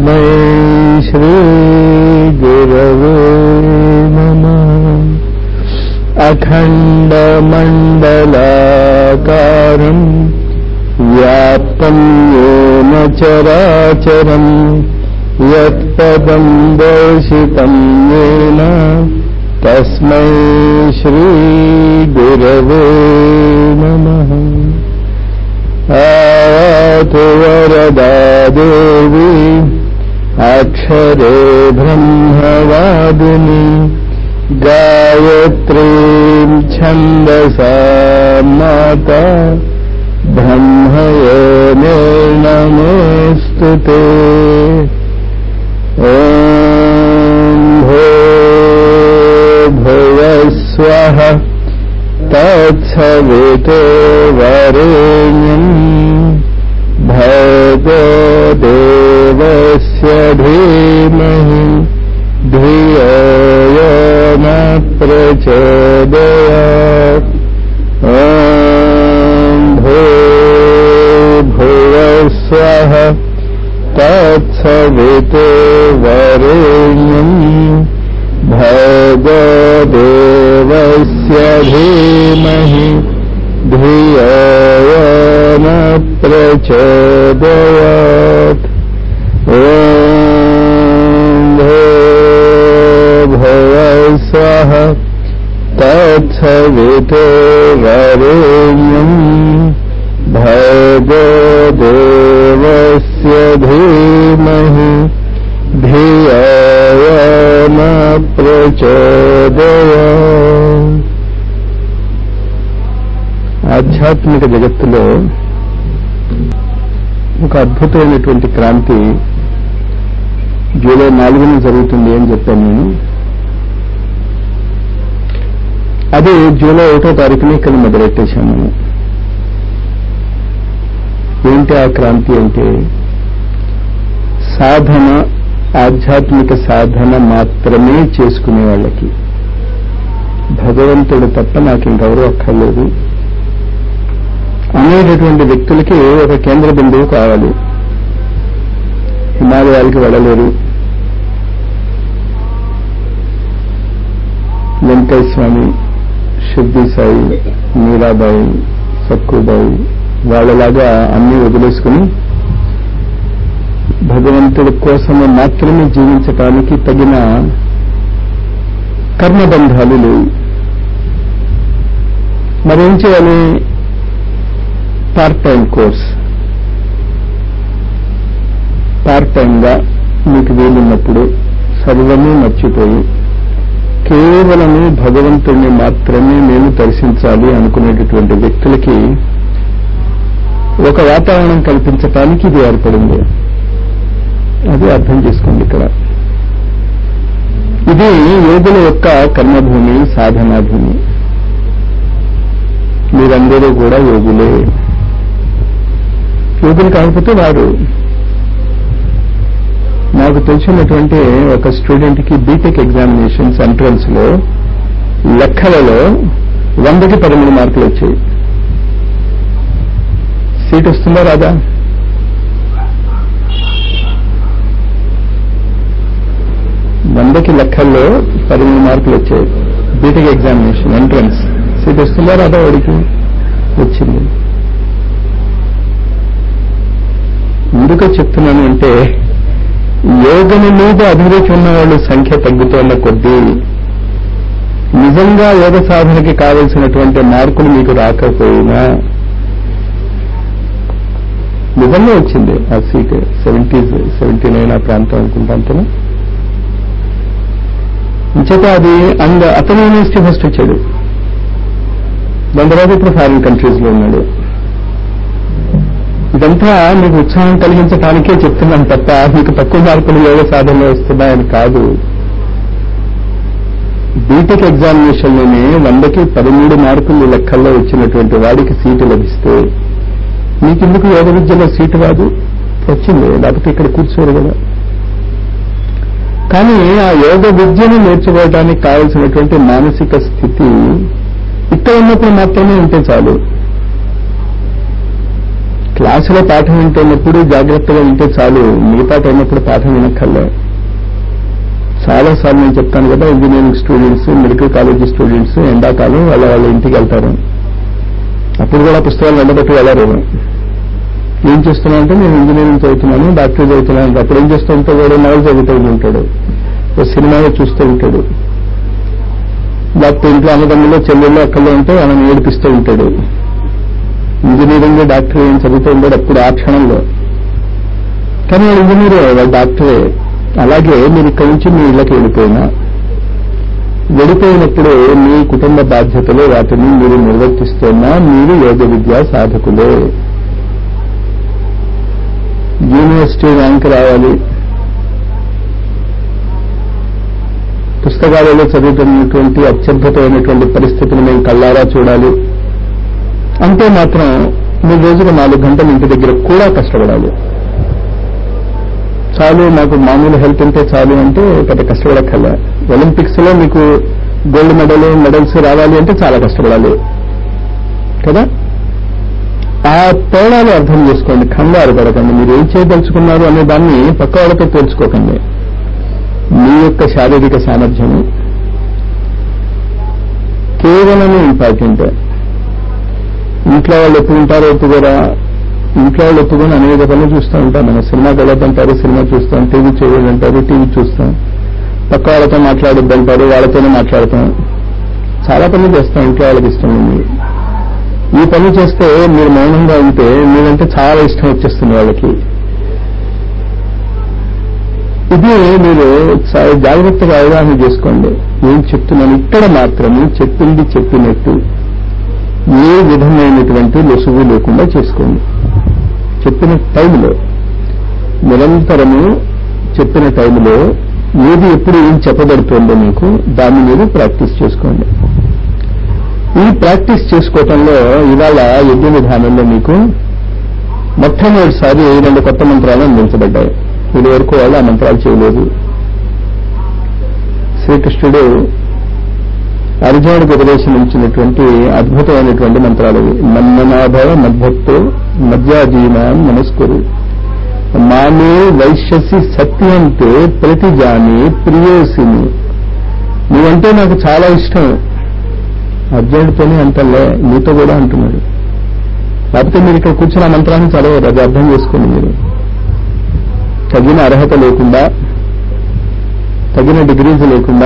तस्मै श्रीगुरवे नमः अखण्डमण्डलाकारम् व्याप्तं येन चराचरम् यत्पदं दर्शितं येन तस्मै श्रीगुरवे नमः आतु वरदा देवी अक्षरे ब्रह्मवादिनी गायत्रीं छन्दसा माता ब्रह्मयोने नमोऽस्तु ते ॐ भो भुवस्वः तत्सवितो वरेण्यम् भगो देवस्य धीमहि धियो यो न प्रचोदयात् ॐ भो भुवस्वः तत्सवितो वरेण्यम् भगो देवस्य धीमहि धियो यो न प्रचोदयात् ॐ भो भुवस्वः तत्सवितो वरेण्यम् भगो देवस्य धीमहि धियो यो न ప్రచోదయ ఆధ్యాత్మిక జగత్తులో ఒక అద్భుతమైనటువంటి క్రాంతి జూలై నాలుగున జరుగుతుంది అని చెప్పాను నేను అది జూలై ఒకటో తారీఖున ఇక్కడ మొదలెట్టేశాం మనం ఏంటి ఆ క్రాంతి అంటే సాధన ఆధ్యాత్మిక సాధన మాత్రమే చేసుకునే వాళ్ళకి భగవంతుడు తప్ప నాకు ఇంకెవరూ అక్కర్లేదు అనేటటువంటి వ్యక్తులకి ఒక కేంద్ర బిందువు కావాలి హిమాలయాలకి వెళ్ళలేరు వెంకయ్య స్వామి షిర్దీ సాయి మీరాబాయి సక్కుబాయి వాళ్ళలాగా అన్ని వదిలేసుకుని భగవంతుడి కోసము మాత్రమే జీవించటానికి తగిన కర్మబంధాలు లేవు మరేం చేయాలి పార్ట్ టైం కోర్స్ పార్ట్ టైంగా మీకు వీలున్నప్పుడు సర్వమే మర్చిపోయి కేవలము భగవంతుణ్ణి మాత్రమే మేము దర్శించాలి అనుకునేటటువంటి వ్యక్తులకి ఒక వాతావరణం కల్పించటానికి ఇది ఏర్పడింది అది అర్థం చేసుకోండి ఇక్కడ ఇది యోగుల యొక్క కర్మభూమి సాధనా భూమి మీరందరూ కూడా యోగులే యోగులు కాకపోతే వారు నాకు తెలిసినటువంటి ఒక స్టూడెంట్ కి బీటెక్ ఎగ్జామినేషన్స్ ఎంట్రన్స్ లో లెక్కలలో వందకి పదమూడు మార్కులు వచ్చాయి సీట్ వస్తుందా రాదా వందకి లెక్కల్లో పదిహేను మార్కులు వచ్చాయి బీటెక్ ఎగ్జామినేషన్ ఎంట్రన్స్ సీట్ వస్తుందా రాదా వాడికి వచ్చింది ఎందుకో చెప్తున్నాను అంటే యోగము మీద అభిరుచి ఉన్న వాళ్ళ సంఖ్య తగ్గుతున్న కొద్దీ నిజంగా యోగ సాధనకి కావలసినటువంటి మార్కులు మీకు రాకపోయినా నిజంగా వచ్చింది ఆ సీట్ సెవెంటీ సెవెంటీ నైన్ ఆ ప్రాంతం అనుకుంటాను ఇంచేత అది అండ్ అతను యూనివర్సిటీ ఫస్ట్ వచ్చాడు దాని తర్వాత ఇప్పుడు ఫారిన్ కంట్రీస్ లో ఉన్నాడు ఇదంతా మీకు ఉత్సాహం కలిగించడానికే చెప్తున్నాను తప్ప మీకు తక్కువ మార్కులు యోగ సాధనలో వస్తున్నాయని కాదు బీటెక్ ఎగ్జామినేషన్లోనే వందకి పదమూడు మార్కులు లెక్కల్లో వచ్చినటువంటి వాడికి సీటు లభిస్తే మీకెందుకు యోగ విద్యలో సీటు రాదు వచ్చింది లేకపోతే ఇక్కడ కూర్చోరు కదా కానీ ఆ యోగ విద్యను నేర్చుకోవడానికి కావలసినటువంటి మానసిక స్థితి ఇక్కడ ఉన్నప్పుడు మాత్రమే ఉంటే చాలు క్లాసులో పాఠం వింటున్నప్పుడు జాగ్రత్తగా వింటే చాలు మిగతా టైనప్పుడు పాఠం వినక్కర్లే చాలా సార్లు నేను చెప్తాను కదా engineering students medical college students ఎండాకాలం వాళ్ళ వాళ్ళ ఇంటికి వెళ్తారు అప్పుడు కూడా పుస్తకాలు వెంటబెట్టి వెళ్ళరు ఏం చేస్తున్నానంటే నేను ఇంజనీరింగ్ చదువుతున్నాను డాక్టర్ చదువుతున్నాను అప్పుడు ఏం చేస్తూ ఉంటాడు వాడు నవలు చదువుతూ ఉంటాడు ఓ సినిమాలో చూస్తూ ఉంటాడు లేకపోతే ఇంట్లో అన్నదమ్ములో చెల్లెళ్ళు అక్కల్లో ఉంటే వాళ్ళని ఏడిపిస్తూ ఉంటాడు ఇంజనీరింగ్ డాక్టర్ ఏం చదువుతూ ఉంటాడు అప్పుడు ఆ క్షణంలో కానీ వాడు ఇంజనీరే వాడు డాక్టరే అలాగే మీరు ఇక్కడి నుంచి మీ ఇళ్ళకి వెళ్ళిపోయినా వెళ్ళిపోయినప్పుడు మీ కుటుంబ బాధ్యతలు వాటిని మీరు నిర్వర్తిస్తున్నా మీరు యోగ విద్యా సాధకులే యూనివర్సిటీ ర్యాంక్ రావాలి పుస్తకాలలో చదువుతున్నటువంటి అత్యద్భుతమైనటువంటి పరిస్థితిని మేము కళ్ళారా చూడాలి అంటే మాత్రం మీరు రోజుకు నాలుగు గంటలు ఇంటి దగ్గర కూడా కష్టపడాలి చాలు నాకు మామూలు హెల్త్ ఉంటే చాలు అంటే పెద్ద కష్టపడక్కర్లే ఒలింపిక్స్ లో మీకు గోల్డ్ మెడల్ మెడల్స్ రావాలి అంటే చాలా కష్టపడాలి కదా ఆ తేడాలు అర్థం చేసుకోండి కంగారు పడకండి మీరు ఏం చేయదలుచుకున్నారు అనే దాన్ని పక్క వాళ్ళతో పోల్చుకోకండి మీ యొక్క శారీరక సామర్థ్యము కేవలమే ఇంపార్టెంట్ ఇంట్లో వాళ్ళు ఎప్పుడు ఉంటారో ఒప్పుకోరా ఇంట్లో వాళ్ళు ఒప్పుకొని అనేక పనులు చూస్తూ ఉంటాం మనం సినిమాకి వెళ్ళొద్దంటారు సినిమా చూస్తాం టీవీ చూడాలంటారు టీవీ చూస్తాం పక్క వాళ్ళతో మాట్లాడొద్దంటారు వాళ్ళతోనే మాట్లాడతాం చాలా పనులు చేస్తాం ఇంట్లో వాళ్ళకి ఇష్టం ఉంది ఈ పని చేస్తే మీరు మౌనంగా ఉంటే మీరంటే చాలా ఇష్టం వచ్చేస్తుంది వాళ్ళకి ఇది మీరు చాలా జాగ్రత్తగా అవగాహన చేసుకోండి ఏం చెప్తున్నాను ఇక్కడ మాత్రమే చెప్పింది చెప్పినట్టు ఏ విధమైనటువంటి లొసుగు లేకుండా చేసుకోండి చెప్పిన టైంలో నిరంతరము చెప్పిన టైంలో ఏది ఎప్పుడు ఏం చెప్పబడుతుందో మీకు దాన్ని మీరు ప్రాక్టీస్ చేసుకోండి ఈ ప్రాక్టీస్ చేసుకోవటంలో ఇవాళ యజ్ఞ విధానంలో మీకు మొట్టమొదటిసారి రెండు కొత్త మంత్రాలు అందించబడ్డాయి ఇది వరకు వాళ్ళు ఆ మంత్రాలు చేయలేదు శ్రీకృష్ణుడు అర్జునుడికి ఉపదేశం ఇచ్చినటువంటి అద్భుతమైనటువంటి మంత్రాలు ఇవి మన్మనాభవ మద్భక్తో మధ్యాజీనాం నమస్కురు మామే వైశ్యసి సత్యంతే ప్రతిజాని ప్రియోసిని నువ్వంటే నాకు చాలా ఇష్టం అర్జునుడితోనే అంటలే నీతో కూడా అంటున్నాడు లేకపోతే మీరు ఇక్కడ కూర్చున్న మంత్రాన్ని చదవరు అది అర్థం చేసుకోండి మీరు తగిన అర్హత లేకుండా తగిన డిగ్రీస్ లేకుండా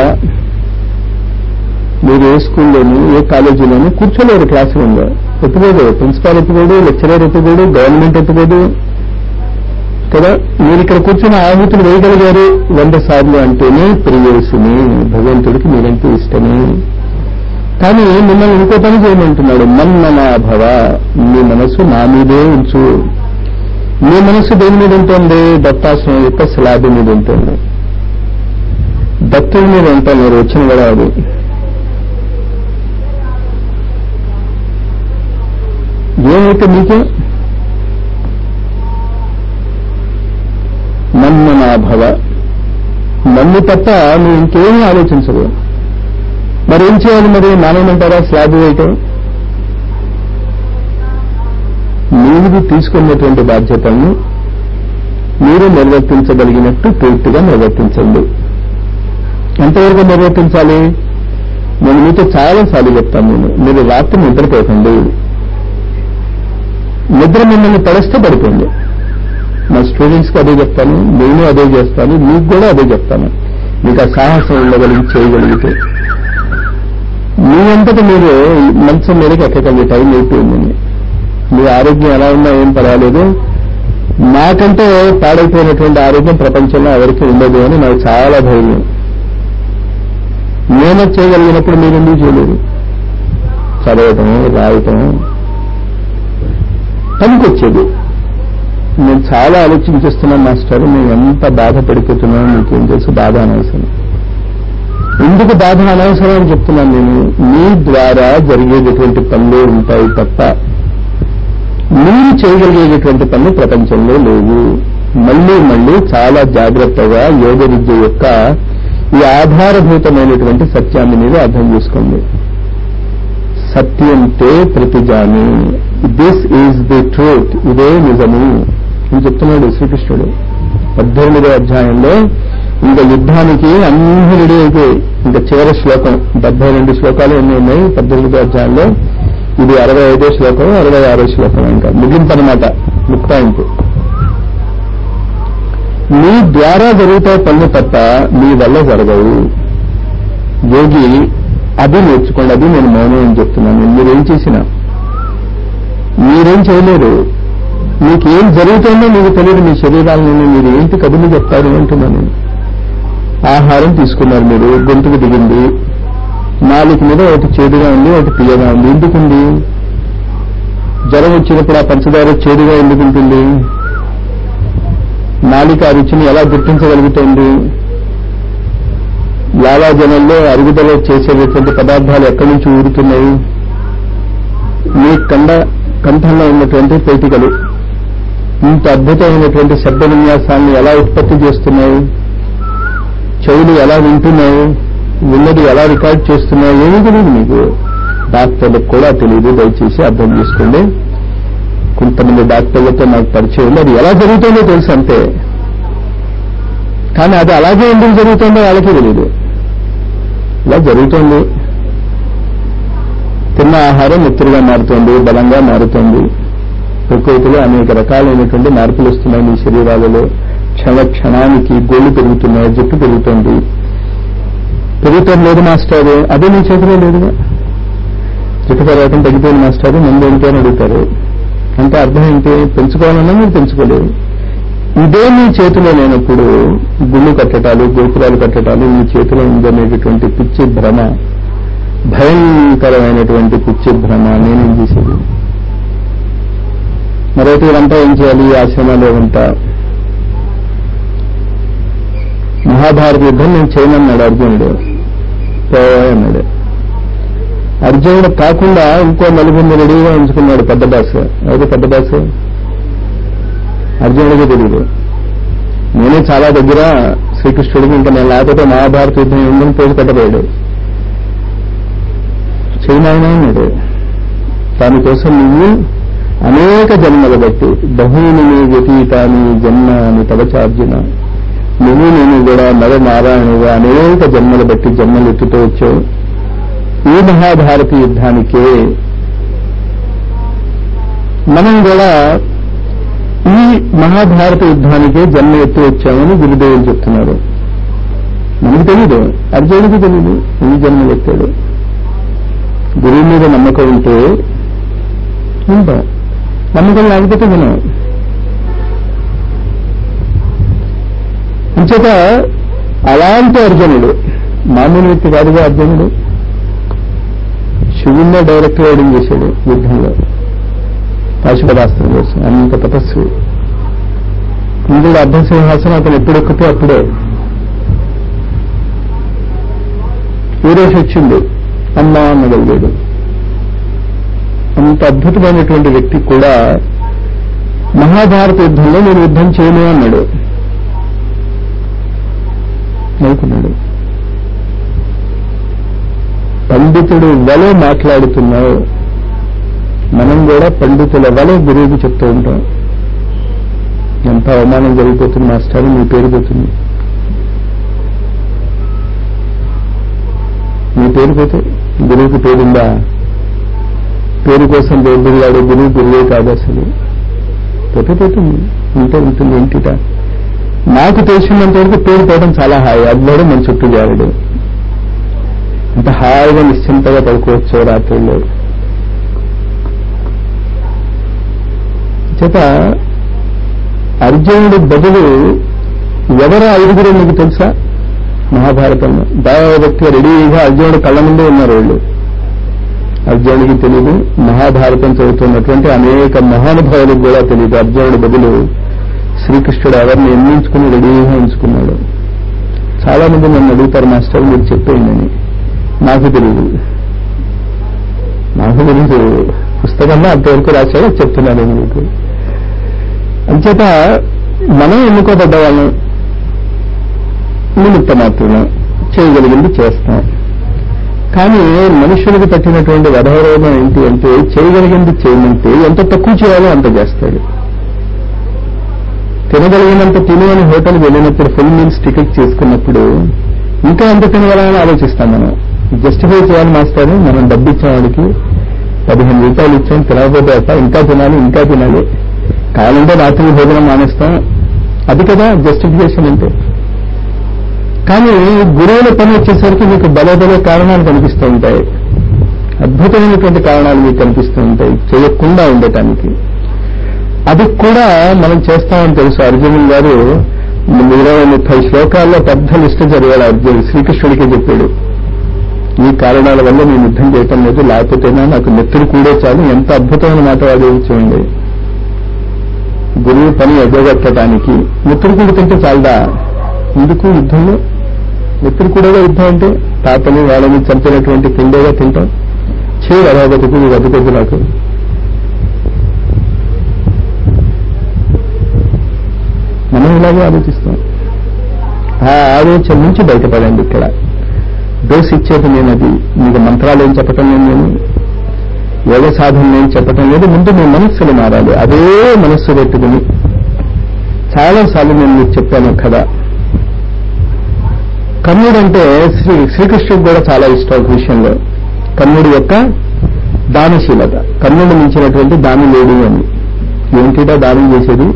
మీరు ఏ స్కూల్లోనూ ఏ కాలేజీలోనూ కూర్చోలేరు క్లాస్ రూమ్లో ఒప్పుకోదు ప్రిన్సిపాల్ ఒప్పుకోడు లెక్చరర్ ఒప్పుకోడు గవర్నమెంట్ ఒప్పుకోదు కదా మీరు ఇక్కడ కూర్చున్న ఆహుతులు వేయగలిగారు వంద సార్లు అంటేనే ప్రియేసుని భగవంతుడికి మీరంటే ఇష్టమే కానీ మిమ్మల్ని ఇంకో పని చేయమంటున్నాడు మన్మనాభవ మీ మనసు నా మీదే ఉంచు మీ మనసు దేని మీద ఉంటుంది దత్తాశ్రమం యొక్క స్లాబ్ మీద ఉంటుంది దత్తుడి మీద ఉంటున్నారు వచ్చిన కూడా అది ఏమైతే మీకే మన్మనాభవ నన్ను తప్ప నువ్వు ఇంకేమీ ఆలోచించవు మరి ఏం చేయాలి మరి మానేమంటారా స్లాబ్ వేయటం మీరు తీసుకున్నటువంటి బాధ్యతలను మీరు నిర్వర్తించగలిగినట్టు పూర్తిగా నిర్వర్తించండి ఎంతవరకు నిర్వర్తించాలి నేను మీతో చాలా సార్లు చెప్తాను నేను మీరు రాత్రి నిద్రపోకండి నిద్ర మిమ్మల్ని పడేస్తే పడిపోయింది మా స్టూడెంట్స్కి అదే చెప్తాను నేను అదే చేస్తాను మీకు కూడా అదే చెప్తాను మీకు ఆ సాహసం ఉండగలిగి చేయగలిగితే మీ అంతటి మీరు మంచం మీదకి ఎక్కకండి టైం అయిపోయిందని మీ ఆరోగ్యం ఎలా ఉన్నా ఏం పర్వాలేదు నాకంటే పాడైపోయినటువంటి ఆరోగ్యం ప్రపంచంలో ఎవరికి ఉండదు అని నాకు చాలా ధైర్యం నేను చేయగలిగినప్పుడు మీరు ఎందుకు చేయలేదు చదవటం రాయటం పనికొచ్చేది నేను చాలా ఆలోచించేస్తున్నాను మాస్టర్ నేను ఎంత బాధపడిపోతున్నానో మీకేం తెలుసు బాధ అనవసరం ఎందుకు బాధ అనవసరం అని చెప్తున్నాను నేను మీ ద్వారా జరిగేటటువంటి పనులు ఉంటాయి తప్ప మీరు చేయగలిగేటటువంటి పనులు ప్రపంచంలో లేవు మళ్ళీ మళ్ళీ చాలా జాగ్రత్తగా యోగ విద్య యొక్క ఈ ఆధారభూతమైనటువంటి సత్యాన్ని మీరు అర్థం చేసుకోండి సత్యంతే ప్రతిజాని దిస్ ఈజ్ ది ట్రూత్ ఇదే నిజము అని చెప్తున్నాడు శ్రీకృష్ణుడు పద్దెనిమిదో అధ్యాయంలో ఇంకా యుద్ధానికి అన్ని రెడీ అయిపోయాయి ఇంకా చివరి శ్లోకం డెబ్బై రెండు శ్లోకాలు ఎన్ని ఉన్నాయి పద్దెనిమిదో అధ్యాయంలో ఇది అరవై ఐదో శ్లోకం అరవై ఆరో శ్లోకం ఇంకా ముగింపు అనమాట ముక్తాయింపు మీ ద్వారా జరుగుతాయి పనులు తప్ప మీ వల్ల జరగవు యోగి అది నేర్చుకోండి అది నేను మౌనం అని చెప్తున్నాను మీరేం చేసినా మీరేం చేయలేరు మీకు ఏం జరుగుతుందో మీకు తెలియదు మీ శరీరాలను మీరు ఏంటి కబుర్లు చెప్తారు అంటున్నాను ఆహారం తీసుకున్నారు మీరు గొంతుకు దిగింది నాలుగు మీద ఒకటి చేదుగా ఉంది ఒకటి తీయగా ఉంది ఎందుకుంది జ్వరం వచ్చినప్పుడు ఆ పంచదార చేదుగా ఎందుకుంటుంది నాలిక ఆ రుచిని ఎలా గుర్తించగలుగుతుంది లాలాజనంలో అరుగుదల చేసేటటువంటి పదార్థాలు ఎక్కడి నుంచి ఊరుతున్నాయి మీ కండ కంఠంలో ఉన్నటువంటి పేటికలు ఇంత అద్భుతమైనటువంటి శబ్ద విన్యాసాన్ని ఎలా ఉత్పత్తి చేస్తున్నాయి చెవులు ఎలా వింటున్నాయి విన్నది ఎలా రికార్డ్ చేస్తున్నాయి ఏమీ తెలియదు మీకు డాక్టర్లకు కూడా తెలియదు దయచేసి అర్థం చేసుకోండి కొంతమంది డాక్టర్లతో నాకు పరిచయం ఉంది అది ఎలా జరుగుతుందో తెలుసు అంతే కానీ అది అలాగే ఎందుకు జరుగుతుందో వాళ్ళకి తెలియదు ఇలా జరుగుతుంది తిన్న ఆహారం మిత్రుగా మారుతుంది బలంగా మారుతుంది ప్రకృతిలో అనేక రకాలైనటువంటి మార్పులు వస్తున్నాయి మీ శరీరాలలో క్షణ క్షణానికి గోళ్లు పెరుగుతున్నాయి జుట్టు పెరుగుతుంది పెరుగుతాం లేదు మాస్టర్ అదే మీ చేతిలో లేదుగా జుట్టు పెరగటం తగ్గిపోయిన మాస్టర్ ముందు ఏంటి అని అడుగుతారు అంటే అర్థం ఏంటి పెంచుకోవాలన్నా మీరు పెంచుకోలేరు ఇదే మీ చేతిలో లేనప్పుడు గుళ్ళు కట్టడాలు గోపురాలు కట్టడాలు మీ చేతిలో ఉందనేటటువంటి పిచ్చి భ్రమ భయంకరమైనటువంటి పిచ్చి భ్రమ నేనేం చేసేది మరొకటి వీరంతా ఏం చేయాలి ఈ ఆశ్రమాలు అంతా మహాభారత యుద్ధం నేను చేయనన్నాడు అర్జునుడు అన్నాడు అర్జునుడు కాకుండా ఇంకో నలుగురిని రెడీగా ఉంచుకున్నాడు పెద్ద బాస్ ఎవరు పెద్ద బాస్ అర్జునుడికి తెలియదు నేనే చాలా దగ్గర శ్రీకృష్ణుడికి ఇంకా నేను లేకపోతే మహాభారత యుద్ధం ఉందని పేరు పెట్టబోయాడు చేయనాయన అన్నాడు దానికోసం నువ్వు అనేక జన్మలు బట్టి బహుని నీ వ్యతీతాని జన్మ అని తవచార్జున నువ్వు నేను కూడా నరనారాయణుగా అనేక జన్మలు బట్టి జన్మలు ఎత్తుతూ వచ్చావు ఈ మహాభారత యుద్ధానికే మనం కూడా ఈ మహాభారత యుద్ధానికే జన్మ ఎత్తు వచ్చామని గురుదేవులు చెప్తున్నారు మనకు తెలీదు అర్జునుడికి తెలీదు ఈ జన్మలు ఎత్తాడు గురువు మీద నమ్మకం ఉంటే ఉంటాం నమ్మకం లేకపోతే వినం ఇంచేత అలాంటి అర్జునుడు మామూలు వ్యక్తి కాదుగా అర్జునుడు శివుణ్ణే డైరెక్ట్ రైడింగ్ చేశాడు యుద్ధంలో పాశుపదాస్త్రం కోసం అంత తపస్సు ఇందులో అర్ధ సింహాసనం అతను ఎప్పుడెక్కితే అప్పుడే ఊరేసి వచ్చింది అమ్మా అనగలిగాడు అంత అద్భుతమైనటువంటి వ్యక్తి కూడా మహాభారత యుద్ధంలో నేను యుద్ధం చేయను అన్నాడు నవ్వుకున్నాడు పండితుడు వలె మాట్లాడుతున్నావు మనం కూడా పండితుల వలె గురువుకి చెప్తూ ఉంటాం ఎంత అవమానం జరిగిపోతుంది మాస్టర్ మీ పేరు పోతుంది మీ పేరు పోతే గురువుకి పేరుందా పేరు కోసం దేవుడిలాడే గురువు గురువే కాదు అసలు పోతే పోతుంది ఉంటే ఉంటుంది ఇంటిట నాకు తెలిసినంత వరకు పేరు పోవడం చాలా హాయి అద్దడు మన చుట్టూ జారుడు అంత హాయిగా నిశ్చింతగా పడుకోవచ్చు రాత్రుల్లో చేత అర్జునుడి బదులు ఎవరు ఐదుగురు మీకు తెలుసా మహాభారతంలో దైవభక్తిగా రెడీగా అర్జునుడు కళ్ళ ముందే ఉన్నారు వాళ్ళు అర్జునుడికి తెలియదు మహాభారతం చదువుతున్నటువంటి అనేక మహానుభావులకు కూడా తెలియదు అర్జునుడి బదులు శ్రీకృష్ణుడు ఎవరిని ఎన్నించుకుని రెడీగా ఉంచుకున్నాడు చాలా మంది నన్ను అడుగుతారు మాస్టర్ మీరు చెప్పేయండి నాకు తెలియదు నాకు తెలియదు పుస్తకంలో అంతవరకు రాశాడో చెప్తున్నాను నేను మీకు అంచేత మనం ఎన్నుకోబడ్డ వాళ్ళం నిమిత్త మాత్రమే చేయగలిగింది చేస్తాం కానీ మనుషులకు పట్టినటువంటి వధవరోగం ఏంటి అంటే చేయగలిగింది చేయమంటే ఎంత తక్కువ చేయాలో అంత చేస్తాడు తినగలిగినంత తిను అని హోటల్కి వెళ్ళినప్పుడు ఫుల్ మీల్స్ టికెట్ చేసుకున్నప్పుడు ఇంకా ఎంత తినగలని ఆలోచిస్తాం మనం జస్టిఫై చేయాలి మాస్టర్ మనం డబ్బు ఇచ్చిన వాడికి పదిహేను రూపాయలు ఇచ్చాం తినకపోతే అట్ట ఇంకా తినాలి ఇంకా తినాలి కావాలంటే రాత్రి భోజనం మానేస్తాం అది కదా జస్టిఫికేషన్ అంటే కానీ గురువుల పని వచ్చేసరికి మీకు భలే భలే కారణాలు కనిపిస్తూ ఉంటాయి అద్భుతమైనటువంటి కారణాలు మీకు కనిపిస్తూ ఉంటాయి చేయకుండా ఉండటానికి అది కూడా మనం చేస్తామని తెలుసు అర్జునుడు గారు ఇరవై ముప్పై శ్లోకాల్లో పెద్ద లిస్ట్ చదివాడు అర్జునుడు శ్రీకృష్ణుడికి చెప్పాడు ఈ కారణాల వల్ల నేను యుద్ధం చేయటం లేదు లేకపోతేనా నాకు నెత్తుడు కూడే చాలు ఎంత అద్భుతమైన మాట వాడు చూడండి గురువు పని ఎగ్గొట్టడానికి నెత్తుడు కూడి తింటే చాలదా ఎందుకు యుద్ధంలో నెత్తుడు కూడగా యుద్ధం అంటే తాతని వాళ్ళని చంపినటువంటి తిండేగా తింటాం చేయి అలా బతుకు బతుకొద్దు నాకు మనం ఇలాగే ఆలోచిస్తాం ఆ ఆలోచన నుంచి బయటపడండి ఇక్కడ డోస్ ఇచ్చేది నేను అది మీకు మంత్రాలు ఏం చెప్పటం లేదు నేను యోగ సాధన ఏం చెప్పటం లేదు ముందు మీ మనస్సులు మారాలి అదే మనస్సు పెట్టుకుని చాలాసార్లు నేను మీకు చెప్పాను కదా కర్ణుడు అంటే శ్రీ శ్రీకృష్ణుడికి కూడా చాలా ఇష్టం ఒక విషయంలో కర్ణుడి యొక్క దానశీలత కర్ణుడు మించినటువంటి దాని లేడు అని ఏంటిటా దానం చేసేది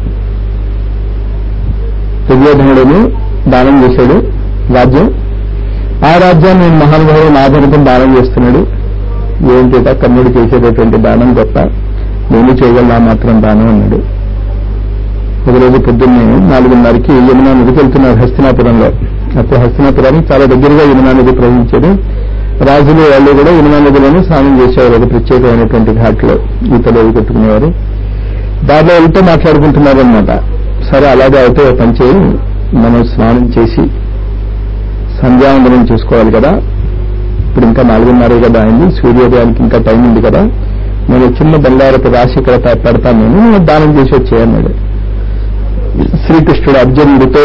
దుర్యోధనుడును దానం చేశాడు రాజ్యం ఆ రాజ్యాన్ని నేను మహానుభావుడు నాభరతం దానం చేస్తున్నాడు ఏంటిట కర్ణుడు చేసేటటువంటి దానం గొప్ప నేను చేయగలనా మాత్రం దానం అన్నాడు ఒకరోజు పొద్దున్నే నాలుగున్నరకి యమునా నదికి వెళ్తున్నారు హస్తినాపురంలో అప్పుడు హస్తినాపురానికి చాలా దగ్గరగా యమునా నది ప్రవహించేది రాజులు వాళ్ళు కూడా యమునా నదిలోనే స్నానం చేసేవారు ఒక ప్రత్యేకమైనటువంటి ఘాట్లో ఈతలు అవి కొట్టుకునేవారు దారిలో వెళ్తే మాట్లాడుకుంటున్నారు అనమాట సరే అలాగే అయితే ఓ పని చేయి మనం స్నానం చేసి సంధ్యావందనం చేసుకోవాలి కదా ఇప్పుడు ఇంకా నాలుగున్నర కదా అయింది సూర్యోదయానికి ఇంకా టైం ఉంది కదా నేను చిన్న బంగారపు రాశి ఇక్కడ పె- పెడతాను నేను నువ్వు దానం చేసి వచ్చేయన్నాడు శ్రీకృష్ణుడు అర్జునుడితో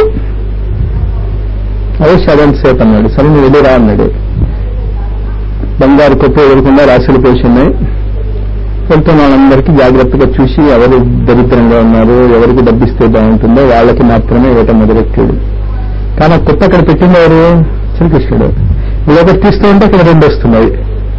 అదే సెవెంత్ సేపు అన్నాడు సరే నువ్వు వెళ్ళిరా అన్నాడు బంగారు కొప్పు ఎదురకుండా రాశులు పోసి ఉన్నాయి వెళ్తున్న వాళ్ళందరికీ జాగ్రత్తగా చూసి ఎవరు దరిద్రంగా ఉన్నారు ఎవరికి డబ్బిస్తే బాగుంటుందో వాళ్ళకి మాత్రమే ఇవ్వటం మొదలెట్టాడు కానీ ఆ కుప్ప అక్కడ పెట్టింది ఎవరు శ్రీకృష్ణుడు ఒకటి తీస్తూ ఉంటే అక్కడ రెండు వస్తున్నాయి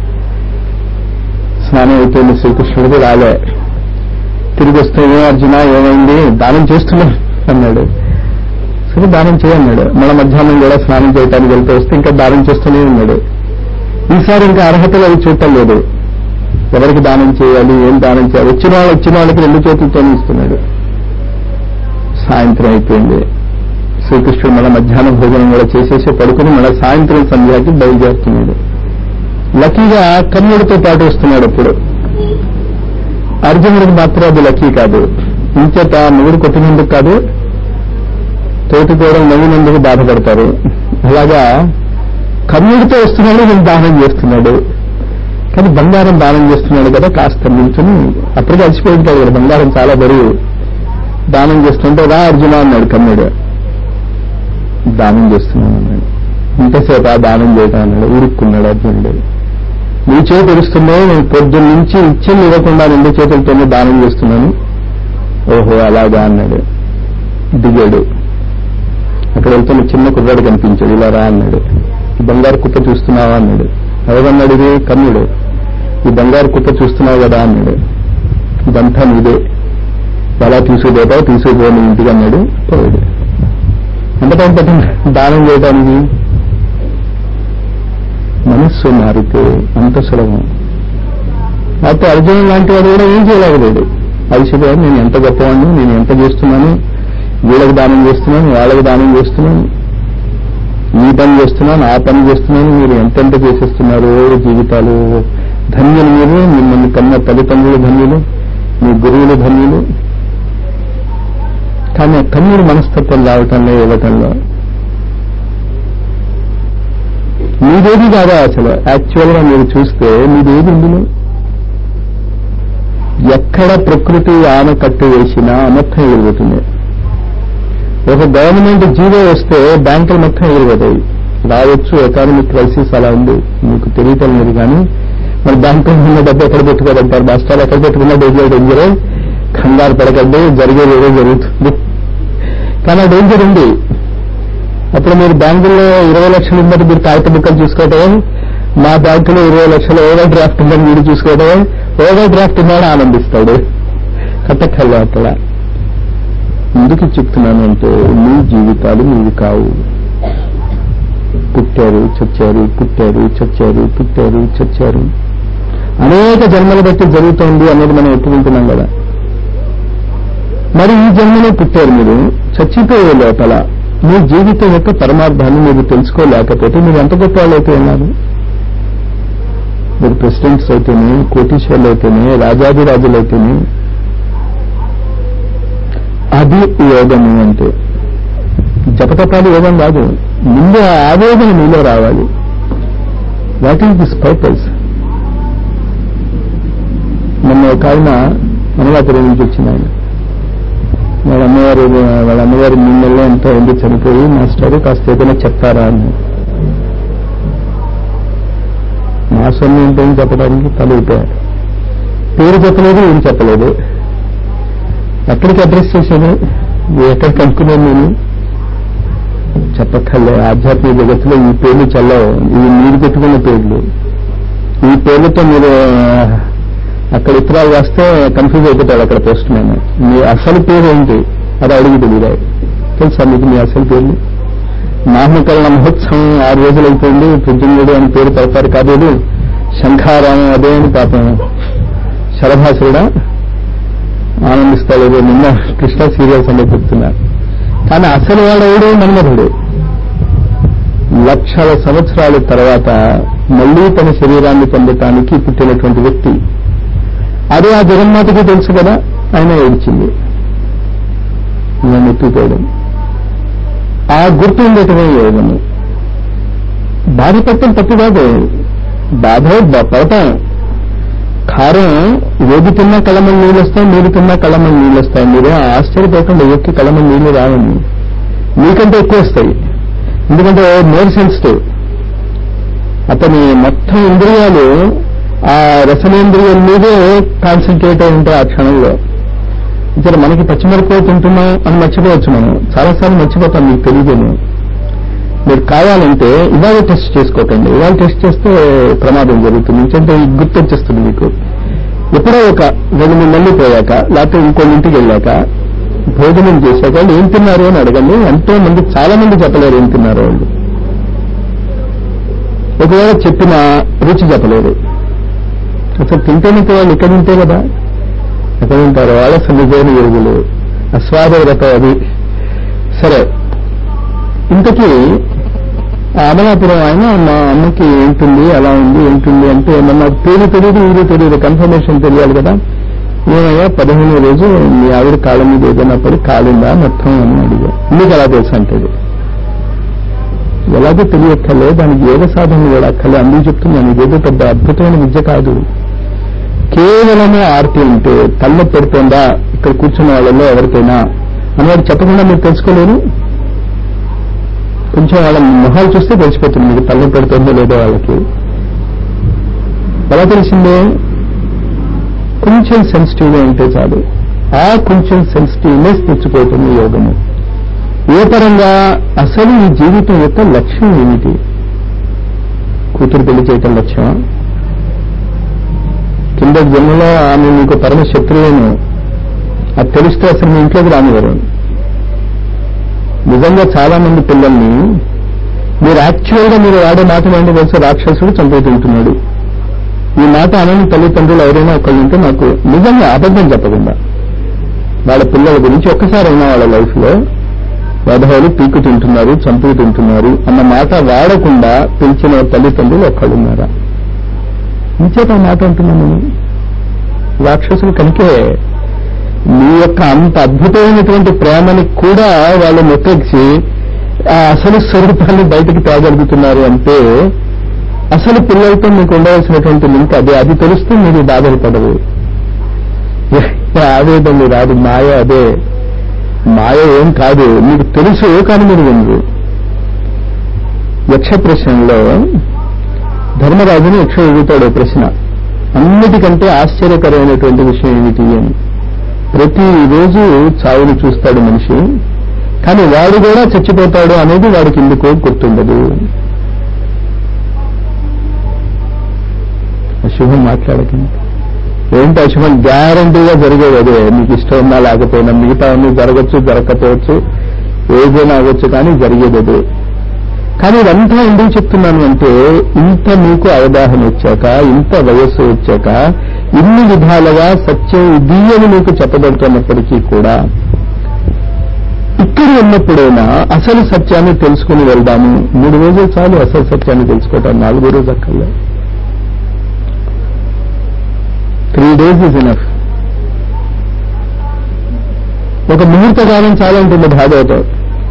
స్నానం అయిపోయింది శ్రీకృష్ణుడికి రాలే తిరిగి వస్తే ఏం అర్జున ఏమైంది దానం చేస్తున్నా అన్నాడు సరే దానం చేయన్నాడు మళ్ళీ మధ్యాహ్నం కూడా స్నానం చేయడానికి వెళ్తూ వస్తే ఇంకా దానం చేస్తూనే ఉన్నాడు ఈసారి ఇంకా అర్హతలు అవి చూడటం లేదు ఎవరికి దానం చేయాలి ఏం దానం చేయాలి వచ్చిన వాళ్ళు వచ్చిన వాళ్ళకి రెండు చేతులతో ఇస్తున్నాడు సాయంత్రం అయిపోయింది శ్రీకృష్ణుడు మళ్ళీ మధ్యాహ్నం భోజనం కూడా చేసేసి పడుకుని మళ్ళీ సాయంత్రం సంధ్యాకి బయలుదేరుతున్నాడు లక్కీగా కన్నుడితో పాటు వస్తున్నాడు అప్పుడు అర్జునుడికి మాత్రం అది లక్కీ కాదు ఇంచేత మొగుడు కొట్టినందుకు కాదు తోటి కూడా నవ్వినందుకు బాధపడతారు అలాగా కర్ణుడితో వస్తున్నాడు వీళ్ళు దానం చేస్తున్నాడు కానీ బంగారం దానం చేస్తున్నాడు కదా కాస్త నిల్చుని అప్పటికే అలసిపోయి ఉంటాడు కదా బంగారం చాలా బరువు దానం చేస్తుంటే రా అర్జున అన్నాడు కర్ణుడు దానం చేస్తున్నాను అన్నాడు ఇంతసేపు ఆ దానం చేయటం అన్నాడు ఊరుక్కున్నాడు అర్జునుడు నీ చేతి తెలుస్తుందో నేను పొద్దున్న నుంచి ఇచ్చింది ఇవ్వకుండా రెండు చేతులతోనే దానం చేస్తున్నాను ఓహో అలాగా అన్నాడు దిగాడు అక్కడ వెళ్తున్న చిన్న కుర్రాడు కనిపించాడు ఇలా రా అన్నాడు ఈ బంగారు కుప్ప చూస్తున్నావా అన్నాడు ఎవరన్నాడు ఇది కన్నుడు ఈ బంగారు కుప్ప చూస్తున్నావు కదా అన్నాడు ఇదంతా నీదే ఎలా తీసుకుపోతావు తీసుకుపో నీ ఇంటికి అన్నాడు పోయాడు ఎంత టైం పట్టింది దానం చేయడానికి మనస్సు మారితే అంత సులభం అయితే అర్జునుడు లాంటి వాడు కూడా ఏం చేయలేకపోయాడు అలసిపోయాడు నేను ఎంత గొప్పవాడిని నేను ఎంత చేస్తున్నాను వీళ్ళకి దానం చేస్తున్నాను వాళ్ళకి దానం చేస్తున్నాను ఈ పని చేస్తున్నాను ఆ పని చేస్తున్నాను మీరు ఎంతెంత చేసేస్తున్నారు జీవితాలు ధన్యులు మీరు మిమ్మల్ని కన్న తల్లిదండ్రులు ధన్యులు మీ గురువులు ధన్యులు కానీ ఆ కన్నుడు మనస్తత్వం రావటంలో ఇవ్వటంలో మీదేది కాదా అసలు యాక్చువల్ గా మీరు చూస్తే మీదేది ఇందులో ఎక్కడ ప్రకృతి ఆనకట్టు వేసినా మొత్తం ఎగిరిపోతుంది ఒక గవర్నమెంట్ జీవో వస్తే బ్యాంకులు మొత్తం ఎగిరిపోతాయి రావచ్చు ఎకానమిక్ క్రైసిస్ అలా ఉంది మీకు తెలియటం లేదు కానీ మరి బ్యాంకులో ఉన్న డబ్బు ఎక్కడ పెట్టుకోదంటారు రాష్ట్రాలు ఎక్కడ పెట్టుకున్నా డేంజర్ డేంజరే కంగారు పడకండి జరిగేది ఏదో జరుగుతుంది కానీ ఆ డేంజర్ ఉంది అప్పుడు మీరు బ్యాంకుల్లో ఇరవై లక్షలు ఉందని మీరు కాగిత బుక్కలు చూసుకోవటం మా బ్యాంకులో ఇరవై లక్షలు ఓవర్ డ్రాఫ్ట్ ఉందని మీరు చూసుకోవటం ఓవర్ డ్రాఫ్ట్ ఉందని ఆనందిస్తాడు కట్టక్కర్లే అక్కడ ఎందుకు చెప్తున్నాను అంటే మీ జీవితాలు మీవి కావు పుట్టారు చచ్చారు పుట్టారు చచ్చారు పుట్టారు చచ్చారు అనేక జన్మలు బట్టి జరుగుతోంది అనేది మనం ఒప్పుకుంటున్నాం కదా మరి ఈ జన్మలో పుట్టారు మీరు చచ్చిపోయే లోపల మీ జీవితం యొక్క పరమార్థాన్ని మీరు తెలుసుకోలేకపోతే మీరు ఎంత గొప్ప వాళ్ళు అయితే ఉన్నారు మీరు ప్రెసిడెంట్స్ అయితేనే కోటీశ్వర్లు అయితేనే రాజాదిరాజులు అయితేనే అది యోగము అంటే జపతపాలు యోగం కాదు ముందు ఆ ఆవేదన మీలో రావాలి వాట్ ఈస్ దిస్ పర్పస్ మొన్న ఒక ఆయన అనవాపురం నుంచి వచ్చిన ఆయన వాళ్ళ అమ్మవారు వాళ్ళ అమ్మగారు మూడు నెలలో ఎంతో ఉంది చనిపోయి మాస్టర్ కాస్త ఏదైనా చెప్తారా అని మా సొమ్ము ఏంటని చెప్పడానికి తలైపోయారు పేరు చెప్పలేదు ఏం చెప్పలేదు ఎక్కడికి అడ్రస్ చేశాను ఎక్కడ కనుక్కున్నాను నేను చెప్పక్కర్లే ఆధ్యాత్మిక జగత్తులో ఈ పేర్లు చల్లవు ఇవి మీరు పెట్టుకున్న పేర్లు ఈ పేర్లతో మీరు అక్కడ ఇతరాలు రాస్తే కన్ఫ్యూజ్ అయిపోతాడు అక్కడ పోస్ట్ మ్యాన్ మీ అసలు పేరు ఏంటి అది అడిగి తెలియదు తెలుసా మీకు మీ అసలు పేర్లు నామకరణ మహోత్సవం ఆరు రోజులు అయిపోయింది పృథ్వీయుడు అని పేరు పెడతారు కాదు శంఖారామం అదే అని పాపం శరభాసురుడా ఆనందిస్తాడు నిన్న కృష్ణ సీరియల్స్ అనే చెప్తున్నారు కానీ అసలు వాడెవడు మన్మధుడు లక్షల సంవత్సరాల తర్వాత మళ్లీ తన శరీరాన్ని పొందటానికి పుట్టినటువంటి వ్యక్తి అదే ఆ జగన్మాతకి తెలుసు కదా ఆయన ఏడ్చింది నేను ఎత్తుకోవడం ఆ గుర్తు ఉండటమే యోగము బాధపడటం తప్పు కాదు బాధ పడటం కారం ఏది తిన్నా కళ్ళమని నీళ్ళు వస్తాయి మీరు తిన్నా కళ్ళమని నీళ్ళు వస్తాయి మీరు ఆశ్చర్యపోకుండా ఎక్కి కళ్ళమని నీళ్లు రావండి మీకంటే ఎక్కువ వస్తాయి ఎందుకంటే మోర్ సెన్సిటివ్ అతని మొత్తం ఇంద్రియాలు ఆ రసనేంద్రియం మీదే కాన్సన్ట్రేట్ అయి ఉంటాయి ఆ క్షణంలో ఇక్కడ మనకి పచ్చిమిరపకాయ తింటున్నాం అని మర్చిపోవచ్చు మనం చాలాసార్లు మర్చిపోతాం మీకు తెలియదేమో మీరు కావాలంటే ఇవాళ టెస్ట్ చేసుకోకండి ఇవాళ టెస్ట్ చేస్తే ప్రమాదం జరుగుతుంది ఎందుకంటే ఈ గుర్తు వచ్చేస్తుంది మీకు ఎప్పుడో ఒక రెండు మూడు నెలలు పోయాక లేకపోతే ఇంకొన్ని ఇంటికి వెళ్ళాక భోజనం చేశాక వాళ్ళు ఏం తిన్నారు అని అడగండి ఎంతో మంది చాలా మంది చెప్పలేరు ఏం తిన్నారు వాళ్ళు ఒకవేళ చెప్పిన రుచి చెప్పలేరు అసలు తింటేనంటే వాళ్ళు ఇక్కడ ఉంటే కదా ఎక్కడ ఉంటారు వాళ్ళ నిజైన ఎరుగులు అస్వాద వ్రతం అది సరే ఇంతకీ ఆ అమలాపురం ఆయన మా అమ్మకి ఏంటుంది అలా ఉంది ఏంటుంది అంటే నాకు పేరు తెలియదు ఊరు తెలియదు కన్ఫర్మేషన్ తెలియాలి కదా ఏమయ్యా పదిహేను రోజు మీ ఆవిడ కాళ్ళ మీద ఏదైనా పడి కాలిందా మొత్తం అని అడిగా మీకు ఎలా తెలుసు అంటాడు ఎలాగో తెలియక్కర్లే దానికి యోగ సాధన కూడా అక్కర్లే అందుకు చెప్తున్నాను ఇదేదో పెద్ద అద్భుతమైన విద్య కాదు కేవలము ఆర్తి ఉంటే తల్ల పెడుతోందా ఇక్కడ కూర్చున్న వాళ్ళలో ఎవరికైనా అన్నవాడు చెప్పకుండా మీరు తెలుసుకోలేరు కొంచెం వాళ్ళ మొహాలు చూస్తే తెలిసిపోతుంది మీకు తల్ల పెడుతుందో లేదో వాళ్ళకి ఎలా తెలిసిందే కొంచెం సెన్సిటివ్గా ఉంటే చాలు ఆ కొంచెం సెన్సిటివ్నెస్ తెచ్చుకోవటం యోగము ఏ పరంగా అసలు ఈ జీవితం యొక్క లక్ష్యం ఏమిటి కూతురు పెళ్లి చేయటం లక్ష్యమా కింద జన్మలో ఆమె మీకు పరమ శత్రువేను అది తెలిస్తే అసలు మీ ఇంట్లోకి రానివ్వరు నిజంగా చాలా మంది పిల్లల్ని మీరు యాక్చువల్ గా మీరు వాడే మాట ఏంటో తెలుసు రాక్షసుడు చంపుతుంటున్నాడు ఈ మాట అనని తల్లిదండ్రులు ఎవరైనా ఒకళ్ళు ఉంటే నాకు నిజంగా అబద్ధం చెప్పకుండా వాళ్ళ పిల్లల గురించి ఒక్కసారైనా వాళ్ళ లైఫ్ లో వధవులు పీకు తింటున్నారు చంపుకు తింటున్నారు అన్న మాట వాడకుండా పెంచిన తల్లిదండ్రులు ఒక్కళ్ళున్నారా ఇంచేత మాట అంటున్నాను నేను రాక్షసులు కనుకే మీ యొక్క అంత అద్భుతమైనటువంటి ప్రేమని కూడా వాళ్ళు మొత్తెచ్చి ఆ అసలు స్వరూపాన్ని బయటకు తేగలుగుతున్నారు అంటే అసలు పిల్లలతో మీకు ఉండవలసినటువంటి లింక్ అదే అది తెలిస్తే మీరు బాధలు పడవు ఆవేదన రాదు మాయ అదే మాయ ఏం కాదు మీకు తెలుసు కానీ మీరు వినరు యక్ష ప్రశ్నలో ధర్మరాజుని యక్ష అడుగుతాడు ఓ ప్రశ్న అన్నిటికంటే ఆశ్చర్యకరమైనటువంటి విషయం ఏమిటి అని ప్రతిరోజు చావుని చూస్తాడు మనిషి కానీ వాడు కూడా చచ్చిపోతాడు అనేది వాడికి ఎందుకో గుర్తుండదు అశుభం మాట్లాడకండి ఏంటి అశుభం గ్యారంటీగా జరిగేది అదే మీకు ఇష్టం ఉన్నా లేకపోయినా మిగతా అన్ని జరగచ్చు జరగకపోవచ్చు ఏదైనా అవ్వచ్చు కానీ జరిగేది అదే కానీ ఇదంతా ఎందుకు చెప్తున్నాను అంటే ఇంత మీకు అవగాహన వచ్చాక ఇంత వయస్సు వచ్చాక ఇన్ని విధాలుగా సత్యం ఇది అని మీకు చెప్పబడుతున్నప్పటికీ కూడా ఇక్కడ ఉన్నప్పుడైనా అసలు సత్యాన్ని తెలుసుకుని వెళ్దాము మూడు రోజులు చాలు అసలు సత్యాన్ని తెలుసుకోవటం నాలుగో రోజు అక్కర్లే త్రీ డేస్ ఇస్ ఇనఫ్ ఒక ముహూర్త కాలం చాలా ఉంటుంది భాగవతం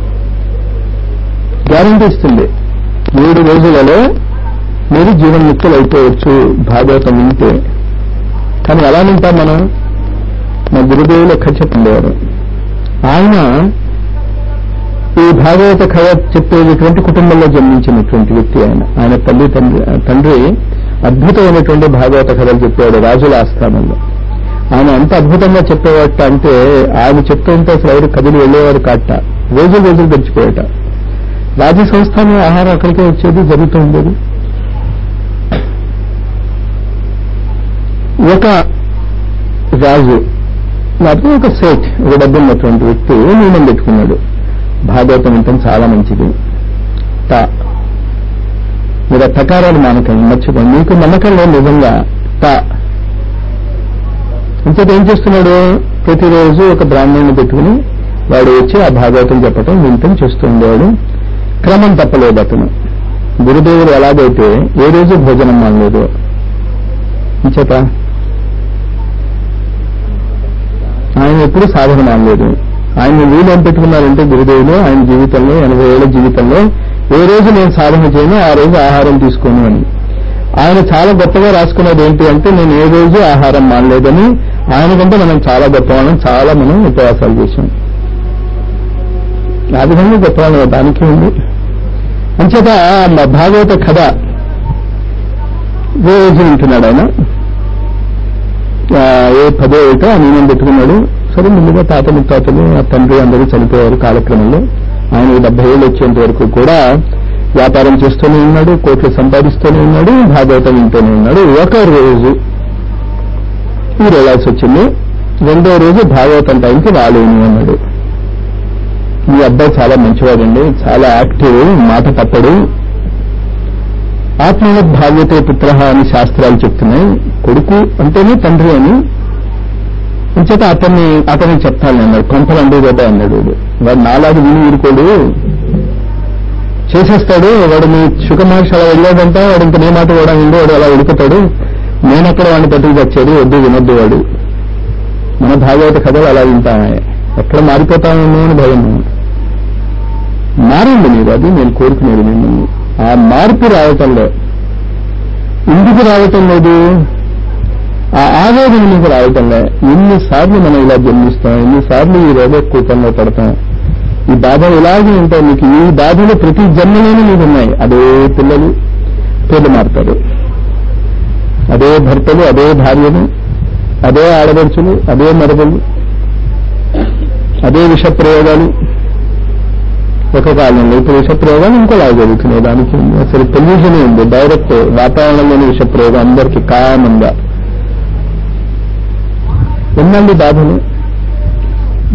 గ్యారంటీ ఇస్తుంది మూడు రోజులలో మీరు జీవన్ముక్తులు అయిపోవచ్చు భాగవతం వింటే కానీ ఎలా వింటాం మనం మా గురుదేవులు ఎక్కడ చెప్పిండేవారు ఆయన ఈ భాగవత కథ చెప్పేటటువంటి కుటుంబంలో జన్మించినటువంటి వ్యక్తి ఆయన ఆయన తల్లి తండ్రి తండ్రి అద్భుతమైనటువంటి భాగవత కథలు చెప్పేవాడు రాజుల ఆస్థానంలో ఆయన ఎంత అద్భుతంగా చెప్పేవాట అంటే ఆయన చెప్తూ ఉంటే అసలు ఎవరు కదిలి వెళ్ళేవారు కాట రోజులు రోజులు గడిచిపోయాట రాజ్య సంస్థానం ఆహారం అక్కడికే వచ్చేది జరుగుతూ ఉండేది ఒక రాజు లేకపోతే ఒక సేట్ ఒక డబ్బు ఉన్నటువంటి వ్యక్తి నియమం పెట్టుకున్నాడు భాగవతం వింటం చాలా మంచిది ట మీరు ఆ టకారాలు మానకండి మర్చిపోండి మీకు నమ్మకం లేదు నిజంగా ట ఇంతటి ఏం చేస్తున్నాడు ప్రతిరోజు ఒక బ్రాహ్మణుని పెట్టుకుని వాడు వచ్చి ఆ భాగవతం చెప్పటం వింటం చేస్తూ ఉండేవాడు క్రమం తప్పలేదు అతను గురుదేవుడు ఎలాగైతే ఏ రోజు భోజనం మానలేదు ఇంచేత ఆయన ఎప్పుడు సాధన మానలేదు ఆయన వీలు ఏం పెట్టుకున్నారంటే గురుదేవులు ఆయన జీవితంలో ఎనభై ఏళ్ల జీవితంలో ఏ రోజు నేను సాధన చేయను ఆ రోజు ఆహారం తీసుకోను అని ఆయన చాలా గొప్పగా రాసుకున్నది ఏంటి అంటే నేను ఏ రోజు ఆహారం మానలేదని ఆయన కంటే మనం చాలా గొప్పవాళ్ళం చాలా మనం ఉపవాసాలు చేశాం ఆ విధంగా గొప్పవాళ్ళం దానికి ఉంది అంచేత మా భాగవత కథ రోజు వింటున్నాడు ఆయన ఆ, ఏ పదో ఏటో ఆ నియమం పెట్టుకున్నాడు సరే ముందుగా తాత ముత్తాతలు ఆ తండ్రి అందరూ చనిపోయారు కాలక్రమంలో ఆయన డెబ్బై ఏళ్ళు వచ్చేంత వరకు కూడా వ్యాపారం చేస్తూనే ఉన్నాడు కోట్లు సంపాదిస్తూనే ఉన్నాడు భాగవతం వింటూనే ఉన్నాడు ఒక రోజు ఊరు వెళ్ళాల్సి వచ్చింది రెండో రోజు భాగవతం టైంకి రాలేను అన్నాడు మీ అబ్బాయి చాలా మంచివాడండి చాలా యాక్టివ్ మాట తప్పడు ఆత్మీయ భాగ్యతే పుత్ర అని శాస్త్రాలు చెప్తున్నాయి కొడుకు అంటేనే తండ్రి అని అంచేత అతన్ని అతనికి చెప్తాను అన్నాడు కొంపలు అండు కదా అన్నాడు వాడు. వాడు నాలాగు విని ఊరుకోడు చేసేస్తాడు వాడు మీ సుఖమహర్షి అలా వెళ్ళాడంట వాడు ఇంక నే మాట కూడా ఉండి వాడు అలా ఉడుకుతాడు నేనెక్కడ వాడిని పట్టుకు వచ్చేది వద్దు వినొద్దు వాడు మన భాగవత కథలు అలా వింటామే ఎక్కడ మారిపోతామేమో అని భయం మారండి మీరు అది నేను కోరుకునేది మిమ్మల్ని ఆ మార్పు రావటంలో ఎందుకు రావటం లేదు ఆ ఆవేదన మీకు రావటంలే ఎన్నిసార్లు మనం ఇలా జన్మిస్తాం ఎన్నిసార్లు ఈ రోగ కూపంలో పడతాం ఈ బాధలు ఇలాగే ఉంటాయి మీకు ఈ బాధలు ప్రతి జన్మలోనూ మీకు ఉన్నాయి అదే పిల్లలు పేర్లు మారుతారు అదే భర్తలు అదే భార్యలు అదే ఆడపడుచులు అదే మరదలు అదే విష ప్రయోగాలు ఒక కాలంలో ఇప్పుడు విష ప్రయోగాలు ఇంకోలాగా జరుగుతున్నాయి దానికి అసలు పొల్యూషన్ ఉంది డైరెక్ట్ వాతావరణంలోని విష ప్రయోగం అందరికీ కామంగా ఎన్నండి బాధలు